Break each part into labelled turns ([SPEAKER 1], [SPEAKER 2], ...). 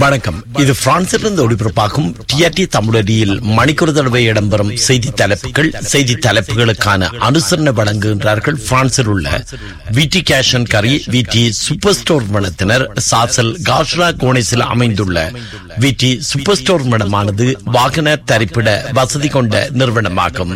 [SPEAKER 1] வணக்கம் இது பிரான்சிலிருந்து ஒளிபரப்பாகும் டிஆர்டி தமிழடியில் மணிக்கூர் தடவை இடம்பெறும் செய்தி தலைப்புகள் செய்தி தலைப்புகளுக்கான அனுசரணை வழங்குகின்றார்கள் பிரான்சில் உள்ள விடி கேஷன் கரி விடி சூப்பர் ஸ்டோர் நிறுவனத்தினர் சாசல் காஷ்ரா கோணேசில் அமைந்துள்ள விடி சூப்பர் ஸ்டோர் நிறுவனமானது வாகன தரிப்பிட வசதி கொண்ட நிறுவனமாகும்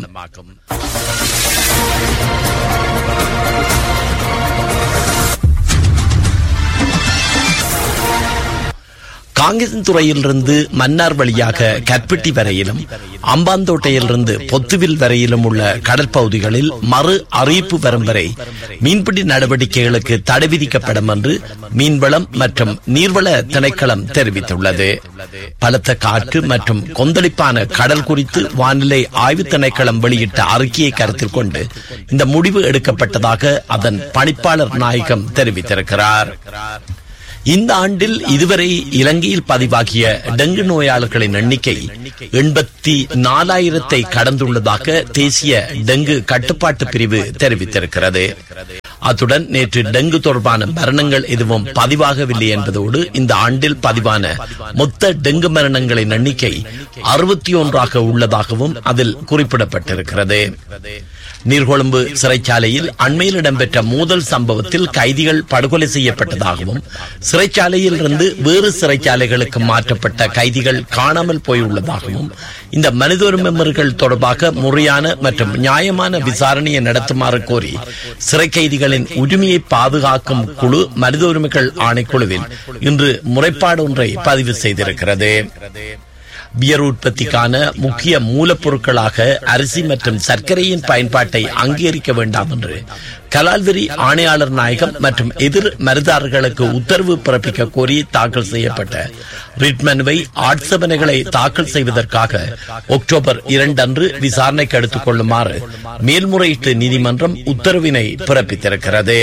[SPEAKER 1] காங்கிரஸ் துறையிலிருந்து மன்னார் வழியாக கற்பட்டி வரையிலும் அம்பாந்தோட்டையிலிருந்து பொத்துவில் வரையிலும் உள்ள கடற்பகுதிகளில் மறு அறிவிப்பு வரும் வரை மீன்பிடி நடவடிக்கைகளுக்கு தடை விதிக்கப்படும் என்று மீன்வளம் மற்றும் நீர்வள திணைக்களம் தெரிவித்துள்ளது பலத்த காற்று மற்றும் கொந்தளிப்பான கடல் குறித்து வானிலை ஆய்வு திணைக்களம் வெளியிட்ட அறிக்கையை கருத்தில் கொண்டு இந்த முடிவு எடுக்கப்பட்டதாக அதன் பணிப்பாளர் நாயகம் தெரிவித்திருக்கிறார் இந்த ஆண்டில் இதுவரை இலங்கையில் பதிவாகிய டெங்கு நோயாளர்களின் எண்ணிக்கை எண்பத்தி நாலாயிரத்தை கடந்துள்ளதாக தேசிய டெங்கு கட்டுப்பாட்டு பிரிவு தெரிவித்திருக்கிறது அத்துடன் நேற்று டெங்கு தொடர்பான மரணங்கள் எதுவும் பதிவாகவில்லை என்பதோடு இந்த ஆண்டில் பதிவான மொத்த டெங்கு மரணங்களின் எண்ணிக்கை அறுபத்தி ஒன்றாக உள்ளதாகவும் அதில் குறிப்பிடப்பட்டிருக்கிறது நீர்கொழும்பு சிறைச்சாலையில் அண்மையில் இடம்பெற்ற மோதல் சம்பவத்தில் கைதிகள் படுகொலை செய்யப்பட்டதாகவும் சிறைச்சாலையில் இருந்து வேறு சிறைச்சாலைகளுக்கு மாற்றப்பட்ட கைதிகள் காணாமல் போயுள்ளதாகவும் இந்த மனித உரிமைகள் தொடர்பாக முறையான மற்றும் நியாயமான விசாரணையை நடத்துமாறு கோரி சிறை கைதிகளின் உரிமையை பாதுகாக்கும் குழு மனித உரிமைகள் ஆணைக்குழுவில் இன்று முறைப்பாடு ஒன்றை பதிவு செய்திருக்கிறது பியர் உற்பத்திக்கான முக்கிய மூலப்பொருட்களாக அரிசி மற்றும் சர்க்கரையின் பயன்பாட்டை அங்கீகரிக்க வேண்டாம் என்று கலால்வெறி ஆணையாளர் நாயகம் மற்றும் எதிர் மருதாரர்களுக்கு உத்தரவு பிறப்பிக்க கோரி தாக்கல் செய்யப்பட்ட ரிட் மனுவை ஆட்சேபனைகளை தாக்கல் செய்வதற்காக அக்டோபர் இரண்டு அன்று விசாரணைக்கு எடுத்துக் கொள்ளுமாறு மேல்முறையீட்டு நீதிமன்றம் உத்தரவினை பிறப்பித்திருக்கிறது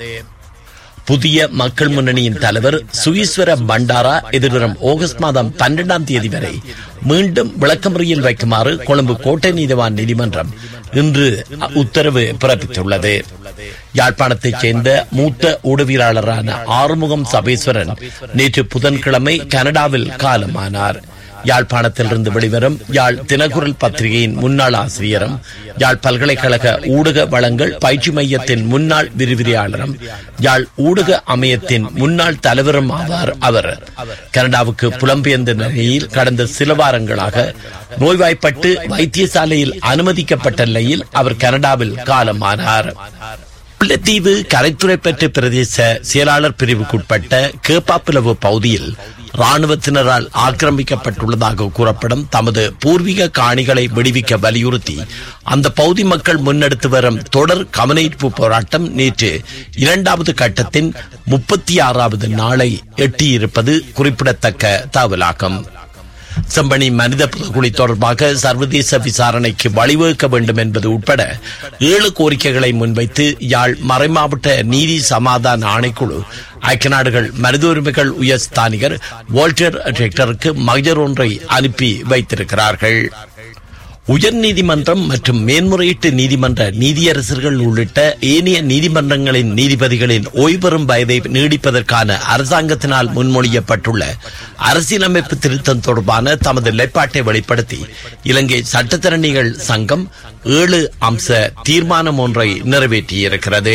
[SPEAKER 1] புதிய மக்கள் முன்னணியின் தலைவர் சுகீஸ்வர பண்டாரா எதிர்வரும் ஆகஸ்ட் மாதம் பன்னிரண்டாம் தேதி வரை மீண்டும் விளக்கமறியல் வைக்குமாறு கொழும்பு கோட்டை நீதிவான் நீதிமன்றம் இன்று உத்தரவு பிறப்பித்துள்ளது யாழ்ப்பாணத்தைச் சேர்ந்த மூத்த ஊடகவியலாளரான ஆறுமுகம் சபேஸ்வரன் நேற்று புதன்கிழமை கனடாவில் காலமானார் யாழ்ப்பாணத்திலிருந்து வெளிவரும் யாழ் தினகுரல் பத்திரிகையின் முன்னாள் ஆசிரியரும் யாழ் பல்கலைக்கழக ஊடக வளங்கள் பயிற்சி மையத்தின் முன்னாள் விரிவிரியாளரும் யாழ் ஊடக அமையத்தின் முன்னாள் தலைவரும் ஆவார் அவர் கனடாவுக்கு புலம்பெயர்ந்த நிலையில் கடந்த சில வாரங்களாக நோய்வாய்ப்பட்டு வைத்தியசாலையில் அனுமதிக்கப்பட்ட நிலையில் அவர் கனடாவில் காலமானார் முல்லைத்தீவு கரைத்துறை பெற்ற பிரதேச செயலாளர் பிரிவுக்குட்பட்ட கேப்பாப்பிலவு பகுதியில் ராணுவத்தினரால் ஆக்கிரமிக்கப்பட்டுள்ளதாக கூறப்படும் தமது பூர்வீக காணிகளை விடுவிக்க வலியுறுத்தி அந்த பகுதி மக்கள் முன்னெடுத்து வரும் தொடர் கவனஈர்ப்பு போராட்டம் நேற்று இரண்டாவது கட்டத்தின் முப்பத்தி ஆறாவது நாளை எட்டியிருப்பது குறிப்பிடத்தக்க தகவலாகும் செம்பனி மனித புதகுழி தொடர்பாக சர்வதேச விசாரணைக்கு வழிவகுக்க வேண்டும் என்பது உட்பட ஏழு கோரிக்கைகளை முன்வைத்து யாழ் மறைமாவட்ட நீதி சமாதான ஆணைக்குழு ஐக்கிய நாடுகள் மனித உரிமைகள் உயர்ஸ்தானிகர் வால்டர் ரெக்டருக்கு மகஜர் ஒன்றை அனுப்பி வைத்திருக்கிறார்கள் உயர்நீதிமன்றம் மற்றும் மேன்முறையீட்டு நீதிமன்ற நீதியரசர்கள் உள்ளிட்ட ஏனைய நீதிமன்றங்களின் நீதிபதிகளின் ஓய்வெறும் வயதை நீடிப்பதற்கான அரசாங்கத்தினால் முன்மொழியப்பட்டுள்ள அரசியலமைப்பு திருத்தம் தொடர்பான தமது நிலைப்பாட்டை வெளிப்படுத்தி இலங்கை சட்டத்தரணிகள் சங்கம் ஏழு அம்ச தீர்மானம் ஒன்றை நிறைவேற்றியிருக்கிறது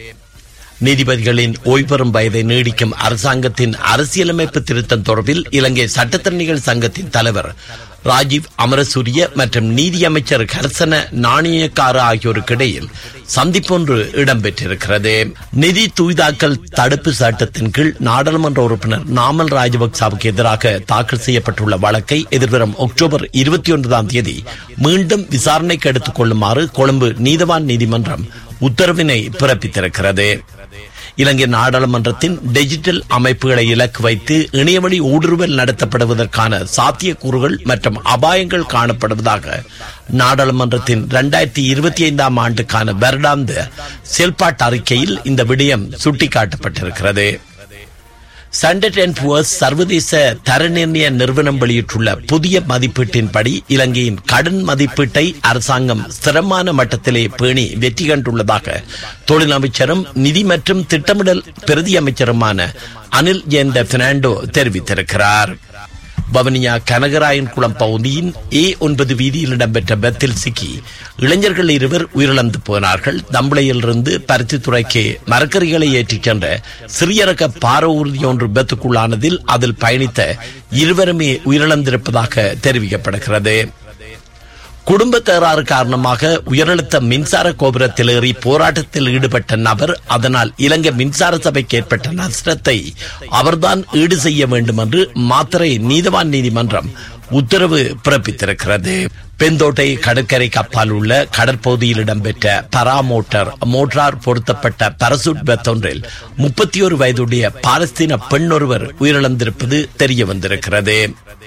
[SPEAKER 1] நீதிபதிகளின் ஓய்வெறும் வயதை நீடிக்கும் அரசாங்கத்தின் அரசியலமைப்பு திருத்தம் தொடர்பில் இலங்கை சட்டத்தரணிகள் சங்கத்தின் தலைவர் ராஜீவ் அமரசூரிய மற்றும் நீதியமைச்சர் கர்சன நாணயக்கார ஆகியோருக்கு இடையில் சந்திப்பொன்று இடம்பெற்றிருக்கிறது நிதி தூய்தாக்கல் தடுப்பு சட்டத்தின் கீழ் நாடாளுமன்ற உறுப்பினர் நாமல் ராஜபக்சாவுக்கு எதிராக தாக்கல் செய்யப்பட்டுள்ள வழக்கை எதிர்வரும் அக்டோபர் இருபத்தி ஒன்பதாம் தேதி மீண்டும் விசாரணைக்கு எடுத்துக் கொள்ளுமாறு கொழும்பு நீதவான் நீதிமன்றம் உத்தரவினை பிறப்பித்திருக்கிறது இலங்கை நாடாளுமன்றத்தின் டிஜிட்டல் அமைப்புகளை இலக்கு வைத்து இணையவழி ஊடுருவல் நடத்தப்படுவதற்கான சாத்தியக்கூறுகள் மற்றும் அபாயங்கள் காணப்படுவதாக நாடாளுமன்றத்தின் இரண்டாயிரத்தி இருபத்தி ஐந்தாம் ஆண்டுக்கான வருடாந்த செயல்பாட்டு அறிக்கையில் இந்த விடயம் சுட்டிக்காட்டப்பட்டிருக்கிறது ஸ்டாண்டர்ட் அண்ட் புவர்ஸ் சர்வதேச தர நிர்ணய நிறுவனம் வெளியிட்டுள்ள புதிய மதிப்பீட்டின்படி இலங்கையின் கடன் மதிப்பீட்டை அரசாங்கம் ஸ்திரமான மட்டத்திலே பேணி வெற்றி கண்டுள்ளதாக தொழில் அமைச்சரும் நிதி மற்றும் திட்டமிடல் பிரதி அமைச்சருமான அனில் ஜெயந்த பெர்னாண்டோ தெரிவித்திருக்கிறார் பவனியா கனகராயன் குளம் பகுதியின் ஏ ஒன்பது வீதியில் இடம்பெற்ற பெத்தில் சிக்கி இளைஞர்கள் இருவர் உயிரிழந்து போனார்கள் தம்பளையிலிருந்து பருத்தித்துறைக்கு மரக்கறிகளை ஏற்றிச் சென்ற சிறிய ரக பார ஊர்தி ஒன்று பெத்துக்குள்ளானதில் அதில் பயணித்த இருவருமே உயிரிழந்திருப்பதாக தெரிவிக்கப்படுகிறது குடும்ப தகராறு காரணமாக உயரழுத்த மின்சார கோபுரத்தில் ஏறி போராட்டத்தில் ஈடுபட்ட நபர் அதனால் இலங்கை மின்சார சபைக்கு ஏற்பட்ட நஷ்டத்தை அவர்தான் ஈடு செய்ய வேண்டும் என்று மாத்திரை நீதவான் நீதிமன்றம் உத்தரவு பிறப்பித்திருக்கிறது பெந்தோட்டை கடற்கரை கப்பால் உள்ள கடற்பகுதியில் இடம்பெற்ற பராமோட்டர் மோட்டார் பொருத்தப்பட்ட பரசூட் பெத்தொன்றில் முப்பத்தி ஒரு வயதுடைய பாலஸ்தீன பெண் ஒருவர் உயிரிழந்திருப்பது தெரிய வந்திருக்கிறது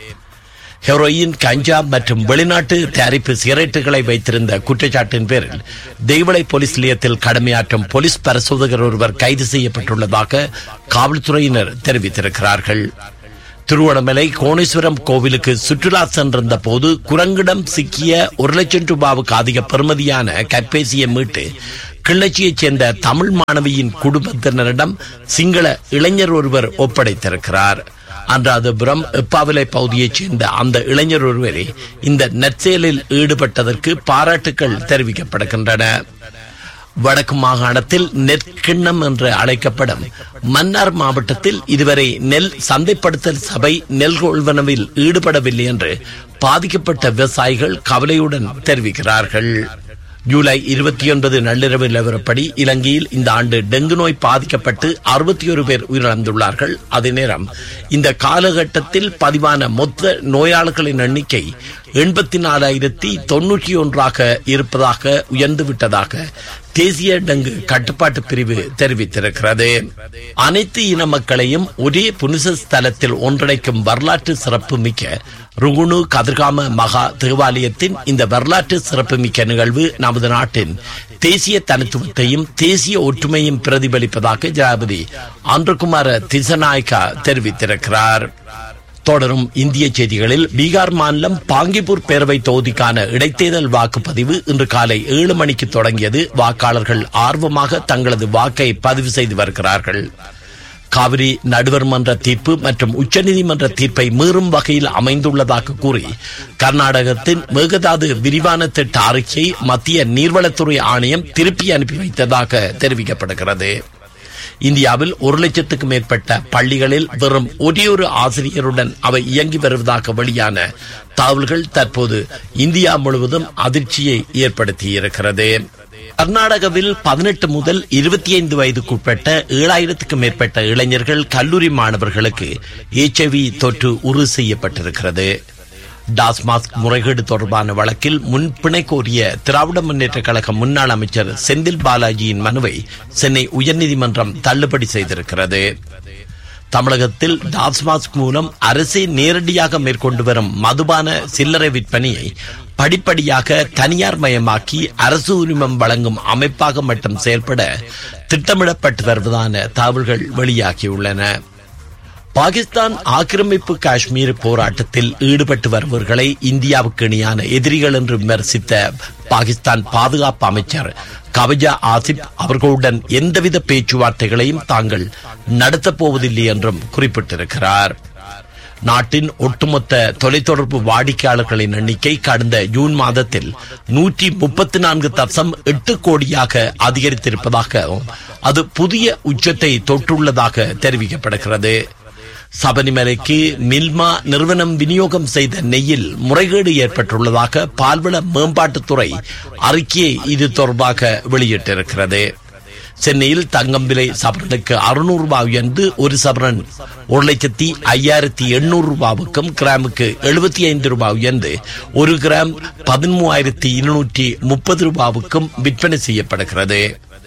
[SPEAKER 1] ஹெரோயின் கஞ்சா மற்றும் வெளிநாட்டு தயாரிப்பு சிகரெட்டுகளை வைத்திருந்த குற்றச்சாட்டின் பேரில் தெய்வளை போலீஸ் நிலையத்தில் கடமையாற்றும் போலீஸ் பரிசோதகர் ஒருவர் கைது செய்யப்பட்டுள்ளதாக காவல்துறையினர் தெரிவித்திருக்கிறார்கள் திருவண்ணாமலை கோணேஸ்வரம் கோவிலுக்கு சுற்றுலா சென்றிருந்த போது குரங்கிடம் சிக்கிய ஒரு லட்சம் ரூபாவுக்கு அதிக பெறுமதியான கைபேசியை மீட்டு கிள்ளச்சியைச் சேர்ந்த தமிழ் மாணவியின் குடும்பத்தினரிடம் சிங்கள இளைஞர் ஒருவர் ஒப்படைத்திருக்கிறார் அன்றாதபுரம் எப்பாவிலை பகுதியைச் சேர்ந்த அந்த இளைஞர் ஒருவரே இந்த நற்செயலில் ஈடுபட்டதற்கு பாராட்டுக்கள் தெரிவிக்கப்படுகின்றன வடக்கு மாகாணத்தில் நெற்கிண்ணம் என்று அழைக்கப்படும் மன்னார் மாவட்டத்தில் இதுவரை நெல் சந்தைப்படுத்தல் சபை நெல் கொள்வனவில் ஈடுபடவில்லை என்று பாதிக்கப்பட்ட விவசாயிகள் கவலையுடன் தெரிவிக்கிறார்கள் ஜூலை இருபத்தி ஒன்பது நள்ளிரவு நிலவரப்படி இலங்கையில் இந்த ஆண்டு டெங்கு நோய் பாதிக்கப்பட்டு அறுபத்தி ஒரு பேர் உயிரிழந்துள்ளார்கள் அதே நேரம் இந்த காலகட்டத்தில் பதிவான மொத்த நோயாளர்களின் எண்ணிக்கை எண்பத்தி நாலாயிரத்தி தொன்னூற்றி ஒன்றாக இருப்பதாக உயர்ந்து விட்டதாக தேசிய டெங்கு கட்டுப்பாட்டு பிரிவு தெரிவித்திருக்கிறது அனைத்து இன மக்களையும் ஒரே புனித ஸ்தலத்தில் ஒன்றிணைக்கும் வரலாற்று சிறப்பு மிக்க ருகுணு கதிர்காம மகா தேவாலயத்தின் இந்த வரலாற்று சிறப்புமிக்க நிகழ்வு நமது நாட்டின் தேசிய தனித்துவத்தையும் தேசிய ஒற்றுமையும் பிரதிபலிப்பதாக ஜனாபதி ஆந்திரகுமார திசநாயக்கா தெரிவித்திருக்கிறார் தொடரும் இந்திய செய்திகளில் பீகார் மாநிலம் பாங்கிப்பூர் பேரவை தொகுதிக்கான இடைத்தேர்தல் வாக்குப்பதிவு இன்று காலை ஏழு மணிக்கு தொடங்கியது வாக்காளர்கள் ஆர்வமாக தங்களது வாக்கை பதிவு செய்து வருகிறார்கள் காவிரி நடுவர் மன்ற தீர்ப்பு மற்றும் உச்சநீதிமன்ற தீர்ப்பை மீறும் வகையில் அமைந்துள்ளதாக கூறி கர்நாடகத்தின் மேகதாது விரிவான திட்ட அறிக்கையை மத்திய நீர்வளத்துறை ஆணையம் திருப்பி அனுப்பி வைத்ததாக தெரிவிக்கப்படுகிறது இந்தியாவில் ஒரு லட்சத்துக்கு மேற்பட்ட பள்ளிகளில் வெறும் ஒரே ஒரு ஆசிரியருடன் அவை இயங்கி வருவதாக வெளியான தகவல்கள் தற்போது இந்தியா முழுவதும் அதிர்ச்சியை ஏற்படுத்தியிருக்கிறது கர்நாடகாவில் பதினெட்டு முதல் இருபத்தி ஐந்து வயதுக்குட்பட்ட ஏழாயிரத்துக்கும் மேற்பட்ட இளைஞர்கள் கல்லூரி மாணவர்களுக்கு எச்ஐவி தொற்று உறுதி செய்யப்பட்டிருக்கிறது டாஸ்மாஸ்க் முறைகேடு தொடர்பான வழக்கில் முன்பிணை கோரிய திராவிட முன்னேற்ற கழக முன்னாள் அமைச்சர் செந்தில் பாலாஜியின் மனுவை சென்னை உயர்நீதிமன்றம் தள்ளுபடி செய்திருக்கிறது தமிழகத்தில் டாஸ்மாஸ்க் மூலம் அரசே நேரடியாக மேற்கொண்டு வரும் மதுபான சில்லறை விற்பனையை படிப்படியாக தனியார் மயமாக்கி அரசு உரிமம் வழங்கும் அமைப்பாக மட்டும் செயல்பட திட்டமிடப்பட்டு வருவதான தகவல்கள் வெளியாகியுள்ளன பாகிஸ்தான் ஆக்கிரமிப்பு காஷ்மீர் போராட்டத்தில் ஈடுபட்டு வருபவர்களை இந்தியாவுக்கு இணையான எதிரிகள் என்று விமர்சித்த பாகிஸ்தான் பாதுகாப்பு அமைச்சர் கவஜா ஆசிப் அவர்களுடன் எந்தவித பேச்சுவார்த்தைகளையும் தாங்கள் நடத்தப் போவதில்லை என்றும் குறிப்பிட்டிருக்கிறார் நாட்டின் ஒட்டுமொத்த தொலைத்தொடர்பு வாடிக்கையாளர்களின் எண்ணிக்கை கடந்த ஜூன் மாதத்தில் நூற்றி முப்பத்தி நான்கு தசம் எட்டு கோடியாக அதிகரித்திருப்பதாகவும் அது புதிய உச்சத்தை தொட்டுள்ளதாக தெரிவிக்கப்படுகிறது சபரிமலைக்கு மில்மா நிறுவனம் விநியோகம் செய்த நெய்யில் முறைகேடு ஏற்பட்டுள்ளதாக பால்வள மேம்பாட்டுத்துறை அறிக்கையை இது தொடர்பாக வெளியிட்டிருக்கிறது சென்னையில் தங்கம் விலை சவரனுக்கு அறுநூறு ரூபாய் உயர்ந்து ஒரு சவரன் ஒரு லட்சத்தி ஐயாயிரத்தி எண்ணூறு ரூபாவுக்கும் கிராமுக்கு எழுபத்தி ஐந்து ரூபாய் உயர்ந்து ஒரு கிராம் பதிமூவாயிரத்தி இருநூற்றி முப்பது ரூபாவுக்கும் விற்பனை செய்யப்படுகிறது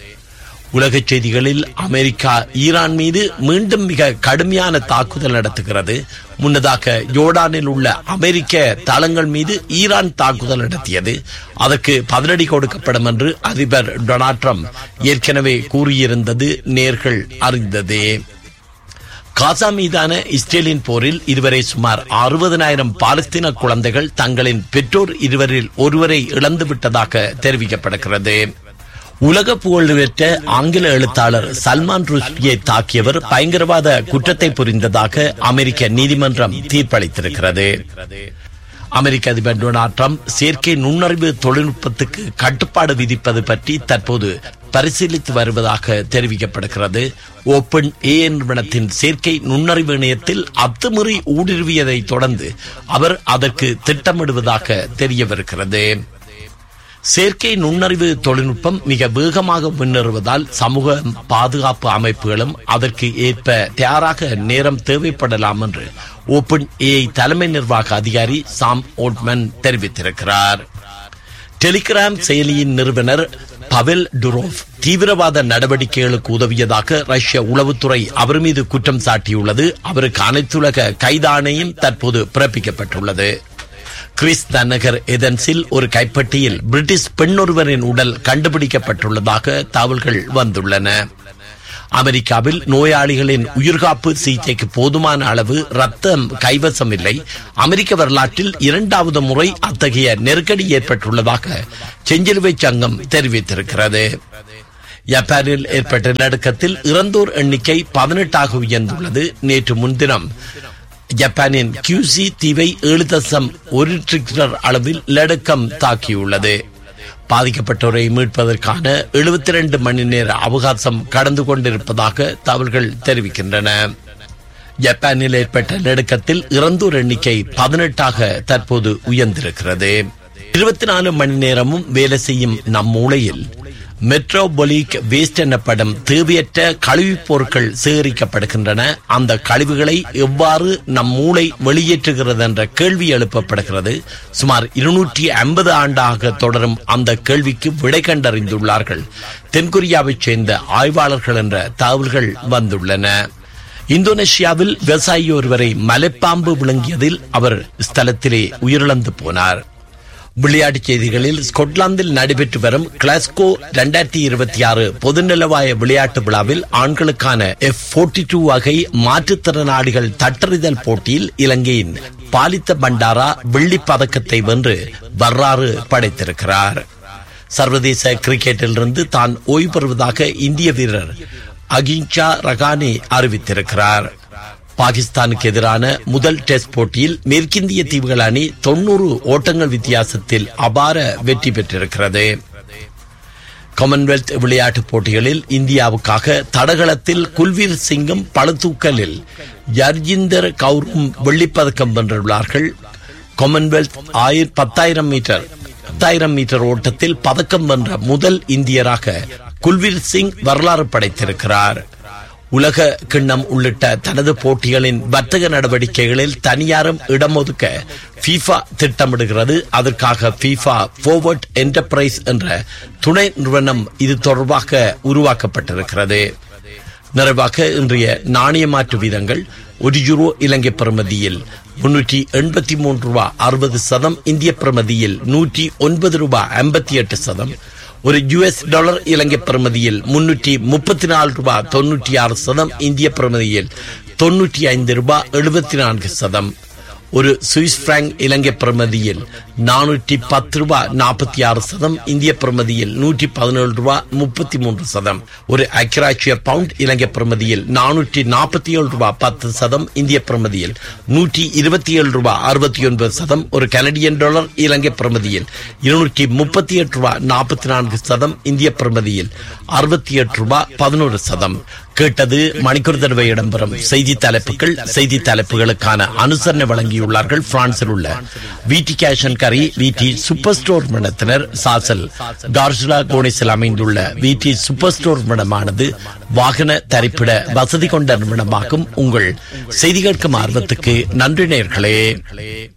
[SPEAKER 1] உலக செய்திகளில் அமெரிக்கா ஈரான் மீது மீண்டும் மிக கடுமையான தாக்குதல் நடத்துகிறது முன்னதாக ஜோர்டானில் உள்ள அமெரிக்க தளங்கள் மீது ஈரான் தாக்குதல் நடத்தியது அதற்கு பதிலடி கொடுக்கப்படும் என்று அதிபர் டொனால்ட் ட்ரம்ப் ஏற்கனவே கூறியிருந்தது நேர்கள் அறிந்ததே காசா மீதான இஸ்ரேலின் போரில் இதுவரை சுமார் அறுபதனாயிரம் பாலஸ்தீன குழந்தைகள் தங்களின் பெற்றோர் இருவரில் ஒருவரை இழந்துவிட்டதாக தெரிவிக்கப்படுகிறது உலக புகழ்பெற்ற ஆங்கில எழுத்தாளர் சல்மான் ருஷ்டியை தாக்கியவர் பயங்கரவாத குற்றத்தை புரிந்ததாக அமெரிக்க நீதிமன்றம் தீர்ப்பளித்திருக்கிறது அமெரிக்க அதிபர் டொனால்ட் ட்ரம்ப் செயற்கை நுண்ணறிவு தொழில்நுட்பத்துக்கு கட்டுப்பாடு விதிப்பது பற்றி தற்போது பரிசீலித்து வருவதாக தெரிவிக்கப்படுகிறது ஓபன் ஏ நிறுவனத்தின் செயற்கை நுண்ணறிவு இணையத்தில் அத்துமீறி ஊடுருவியதை தொடர்ந்து அவர் அதற்கு திட்டமிடுவதாக தெரியவிருக்கிறது செயற்கை நுண்ணறிவு தொழில்நுட்பம் மிக வேகமாக முன்னேறுவதால் சமூக பாதுகாப்பு அமைப்புகளும் அதற்கு ஏற்ப தயாராக நேரம் தேவைப்படலாம் என்று ஓபன் ஏஐ தலைமை நிர்வாக அதிகாரி சாம் ஓட்மன் தெரிவித்திருக்கிறார் டெலிகிராம் செயலியின் நிறுவனர் பவெல் டுரோவ் தீவிரவாத நடவடிக்கைகளுக்கு உதவியதாக ரஷ்ய உளவுத்துறை அவர் மீது குற்றம் சாட்டியுள்ளது அவருக்கு அனைத்துலக கைதாணையும் தற்போது பிறப்பிக்கப்பட்டுள்ளது கிறிஸ் தன்னகர் எதன்ஸில் ஒரு கைப்பட்டியில் பிரிட்டிஷ் பெண்ணொருவரின் உடல் கண்டுபிடிக்கப்பட்டுள்ளதாக தகவல்கள் வந்துள்ளன அமெரிக்காவில் நோயாளிகளின் உயிர்காப்பு சிகிச்சைக்கு போதுமான அளவு ரத்தம் கைவசம் இல்லை அமெரிக்க வரலாற்றில் இரண்டாவது முறை அத்தகைய நெருக்கடி ஏற்பட்டுள்ளதாக செஞ்சிலுவை சங்கம் தெரிவித்திருக்கிறது ஜப்பானில் ஏற்பட்ட நடுக்கத்தில் இறந்தோர் எண்ணிக்கை பதினெட்டாக உயர்ந்துள்ளது நேற்று முன்தினம் ஜப்பானின் கியூசி தீவை ஏழு தசம் ஒரு ரிக்டர் அளவில் நடுக்கம் தாக்கியுள்ளது பாதிக்கப்பட்டோரை மீட்பதற்கான எழுபத்தி ரெண்டு மணி நேர அவகாசம் கடந்து கொண்டிருப்பதாக தகவல்கள் தெரிவிக்கின்றன ஜப்பானில் ஏற்பட்ட நடுக்கத்தில் இறந்தோர் எண்ணிக்கை பதினெட்டாக தற்போது உயர்ந்திருக்கிறது இருபத்தி நாலு மணி நேரமும் வேலை செய்யும் நம் மூளையில் மெட்ரோபொலிக் வேஸ்ட் எனப்படும் தேவையற்ற கழிவுப் பொருட்கள் சேகரிக்கப்படுகின்றன அந்த கழிவுகளை எவ்வாறு நம் மூளை வெளியேற்றுகிறது என்ற கேள்வி எழுப்பப்படுகிறது சுமார் இருநூற்றி ஐம்பது ஆண்டாக தொடரும் அந்த கேள்விக்கு விடை கண்டறிந்துள்ளார்கள் தென்கொரியாவைச் சேர்ந்த ஆய்வாளர்கள் என்ற தகவல்கள் வந்துள்ளன இந்தோனேஷியாவில் விவசாயி ஒருவரை மலைப்பாம்பு விழுங்கியதில் அவர் ஸ்தலத்திலே உயிரிழந்து போனார் விளையாட்டுச் செய்திகளில் ஸ்கொட்லாந்தில் நடைபெற்று வரும் கிளாஸ்கோ இரண்டாயிரத்தி இருபத்தி ஆறு பொதுநலவாய விளையாட்டு விழாவில் ஆண்களுக்கான எஃப் போர்ட்டி டூ வகை மாற்றுத்திறனாளிகள் தட்டறிதல் போட்டியில் இலங்கையின் பாலித்த பண்டாரா வெள்ளிப் பதக்கத்தை வென்று வரலாறு படைத்திருக்கிறார் சர்வதேச கிரிக்கெட்டிலிருந்து தான் ஓய்வு பெறுவதாக இந்திய வீரர் அகிஞ்சா ரகானி அறிவித்திருக்கிறார் பாகிஸ்தானுக்கு எதிரான முதல் டெஸ்ட் போட்டியில் மேற்கிந்திய தீவுகள் அணி தொன்னூறு ஓட்டங்கள் வித்தியாசத்தில் அபார வெற்றி பெற்றிருக்கிறது காமன்வெல்த் விளையாட்டுப் போட்டிகளில் இந்தியாவுக்காக தடகளத்தில் குல்வீர் சிங்கும் பளுதூக்கலில் யர்ஜிந்தர் கவுரும் வெள்ளிப்பதக்கம் வென்றுள்ளார்கள் காமன்வெல்த் ஆயிர பத்தாயிரம் மீட்டர் பத்தாயிரம் மீட்டர் ஓட்டத்தில் பதக்கம் வென்ற முதல் இந்தியராக குல்வீர் சிங் வரலாறு படைத்திருக்கிறார் உலக கிண்ணம் உள்ளிட்ட தனது போட்டிகளின் வர்த்தக நடவடிக்கைகளில் தனியாரும் இடம் ஒதுக்க ஃபீஃபா திட்டமிடுகிறது அதற்காக ஃபீஃபா போவர்ட் என்டர்பிரைஸ் என்ற துணை நிறுவனம் இது தொடர்பாக உருவாக்கப்பட்டிருக்கிறது நிறைவாக இன்றைய நாணய மாற்று வீதங்கள் ஒரு யூரோ இலங்கை பிரமதியில் முன்னூற்றி எண்பத்தி மூன்று ரூபாய் அறுபது சதம் இந்திய பிரமதியில் நூற்றி ஒன்பது ரூபாய் ஐம்பத்தி எட்டு சதம் ஒரு யுஎஸ் டாலர் இலங்கை பிரமதியில் முன்னூற்றி முப்பத்தி நாலு ரூபாய் தொன்னூற்றி ஆறு சதம் இந்திய பிரமதியில் தொன்னூற்றி ஐந்து ரூபாய் எழுபத்தி நான்கு சதம் ஒரு சுவிஸ் பிராங்க் இலங்கை பிரமதியில் நானூற்றி பத்து ரூபாய் நாற்பத்தி ஆறு சதம் இந்திய பிரமதியில் நூற்றி பதினேழு ரூபாய் முப்பத்தி மூன்று சதம் ஒரு அக்ராட்சிய பவுண்ட் இலங்கை பிரமதியில் நானூற்றி நாற்பத்தி ஏழு ரூபாய் பத்து சதம் இந்திய பிரமதியில் நூற்றி இருபத்தி ஏழு ரூபாய் அறுபத்தி ஒன்பது சதம் ஒரு கனடியன் டாலர் இலங்கை பிரமதியில் இருநூற்றி முப்பத்தி எட்டு ரூபாய் நாற்பத்தி நான்கு சதம் இந்திய பிரமதியில் அறுபத்தி எட்டு ரூபாய் பதினோரு சதம் கேட்டது மணிக்கூர் தடவை இடம்பெறும் செய்தி தலைப்புகள் செய்தி தலைப்புகளுக்கான அனுசரணை வழங்கியுள்ளார்கள் பிரான்சில் உள்ள விடி கேஷன் கரி விடி சூப்பர் ஸ்டோர் மடத்தினர் சாசல் டார்ஜுலா கோனிஸில் அமைந்துள்ள விடி சூப்பர் ஸ்டோர் மடமானது வாகன தரிப்பிட வசதி கொண்ட நிறுவனமாகும் உங்கள் செய்தி கேட்கும் ஆர்வத்துக்கு நன்றி நேர்களே